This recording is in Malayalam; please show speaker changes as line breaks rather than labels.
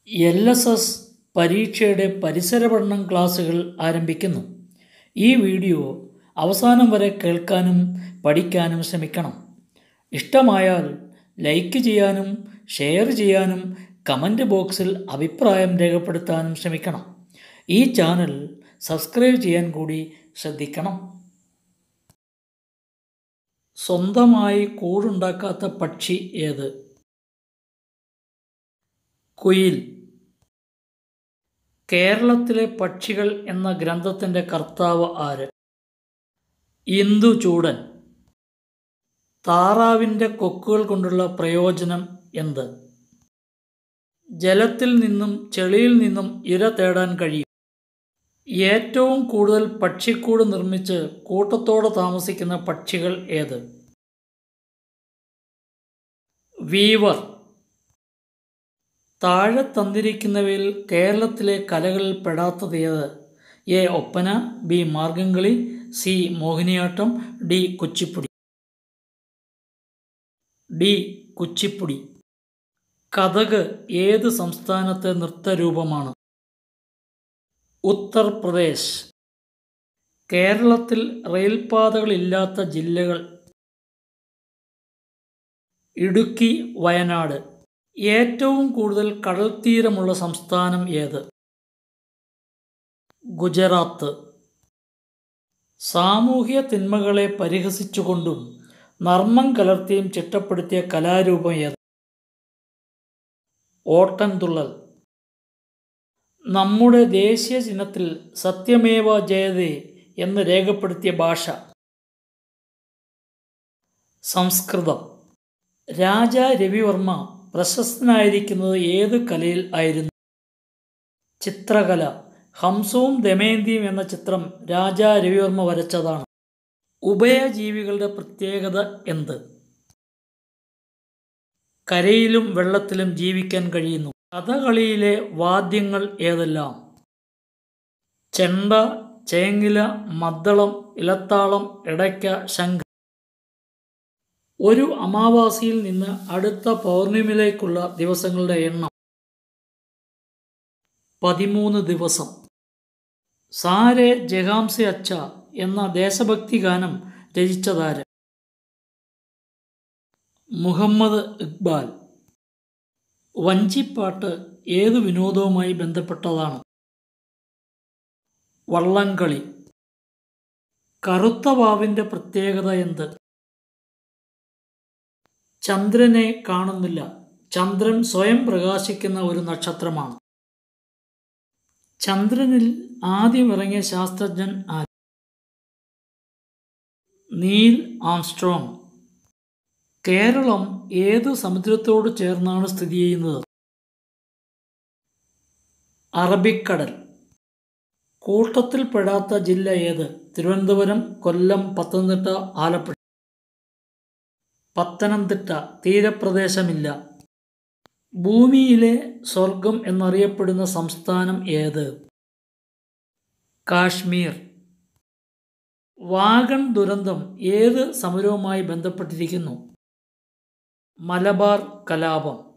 എൽ എസ് എസ് പരീക്ഷയുടെ പരിസര പഠനം ക്ലാസുകൾ ആരംഭിക്കുന്നു ഈ വീഡിയോ അവസാനം വരെ കേൾക്കാനും പഠിക്കാനും ശ്രമിക്കണം ഇഷ്ടമായാൽ ലൈക്ക് ചെയ്യാനും ഷെയർ ചെയ്യാനും കമൻറ്റ് ബോക്സിൽ അഭിപ്രായം രേഖപ്പെടുത്താനും ശ്രമിക്കണം ഈ ചാനൽ സബ്സ്ക്രൈബ് ചെയ്യാൻ കൂടി ശ്രദ്ധിക്കണം സ്വന്തമായി കൂടുണ്ടാക്കാത്ത പക്ഷി ഏത് കുയിൽ കേരളത്തിലെ പക്ഷികൾ എന്ന ഗ്രന്ഥത്തിൻ്റെ കർത്താവ് ആര് ഇന്ദുചൂടൻ താറാവിൻ്റെ കൊക്കുകൾ കൊണ്ടുള്ള പ്രയോജനം എന്ത് ജലത്തിൽ നിന്നും ചെളിയിൽ നിന്നും ഇര തേടാൻ കഴിയും ഏറ്റവും കൂടുതൽ പക്ഷിക്കൂട് നിർമ്മിച്ച് കൂട്ടത്തോടെ താമസിക്കുന്ന പക്ഷികൾ ഏത് വീവർ താഴെ തന്നിരിക്കുന്നവയിൽ കേരളത്തിലെ കലകളിൽ പെടാത്തത് ഏത് A Oppana B Margamkali C Mohiniyattam D Kuchipudi D Kuchipudi Kathak ഏത് സംസ്ഥാനത്തെ നൃത്തരൂപമാണ് ഉത്തർപ്രദേശ് കേരളത്തിൽ റെയിൽപാതകളില്ലാത്ത ജില്ലകൾ ഇടുക്കി വയനാട് ഏറ്റവും കൂടുതൽ കടൽത്തീരമുള്ള സംസ്ഥാനം ഏത് ഗുജറാത്ത് സാമൂഹ്യ തിന്മകളെ പരിഹസിച്ചുകൊണ്ടും നർമ്മം കലർത്തിയും ചിട്ടപ്പെടുത്തിയ കലാരൂപം ഏത് ഓട്ടൻതുള്ളൽ നമ്മുടെ ദേശീയ ചിഹ്നത്തിൽ സത്യമേവ ജയതേ എന്ന് രേഖപ്പെടുത്തിയ ഭാഷ സംസ്കൃതം രാജ രവിവർമ്മ പ്രശസ്തനായിരിക്കുന്നത് ഏത് കലയിൽ ആയിരുന്നു ചിത്രകല ഹംസവും ദമയന്തിയും എന്ന ചിത്രം രാജ രവിവർമ്മ വരച്ചതാണ് ഉഭയജീവികളുടെ പ്രത്യേകത എന്ത് കരയിലും വെള്ളത്തിലും ജീവിക്കാൻ കഴിയുന്നു കഥകളിയിലെ വാദ്യങ്ങൾ ഏതെല്ലാം ചെണ്ട ചേങ്ങില മദ്ദളം ഇലത്താളം ഇടയ്ക്ക ശംഖ ഒരു അമാവാസിയിൽ നിന്ന് അടുത്ത പൗർണിമയിലേക്കുള്ള ദിവസങ്ങളുടെ എണ്ണം പതിമൂന്ന് ദിവസം സാരെ ജഹാംസെ അച്ച എന്ന ദേശഭക്തി ഗാനം രചിച്ചതാര് മുഹമ്മദ് ഇക്ബാൽ വഞ്ചിപ്പാട്ട് ഏത് വിനോദവുമായി ബന്ധപ്പെട്ടതാണ് വള്ളംകളി കറുത്ത വാവിൻ്റെ പ്രത്യേകത എന്ത് ചന്ദ്രനെ കാണുന്നില്ല ചന്ദ്രൻ സ്വയം പ്രകാശിക്കുന്ന ഒരു നക്ഷത്രമാണ് ചന്ദ്രനിൽ ആദ്യം ഇറങ്ങിയ ശാസ്ത്രജ്ഞൻ ആര് നീൽ ആംസ്ട്രോങ് കേരളം ഏത് സമുദ്രത്തോട് ചേർന്നാണ് സ്ഥിതി ചെയ്യുന്നത് അറബിക്കടൽ കൂട്ടത്തിൽപ്പെടാത്ത ജില്ല ഏത് തിരുവനന്തപുരം കൊല്ലം പത്തനംതിട്ട ആലപ്പുഴ പത്തനംതിട്ട തീരപ്രദേശമില്ല ഭൂമിയിലെ സ്വർഗം എന്നറിയപ്പെടുന്ന സംസ്ഥാനം ഏത് കാശ്മീർ വാഗൺ ദുരന്തം ഏത് സമരവുമായി ബന്ധപ്പെട്ടിരിക്കുന്നു മലബാർ കലാപം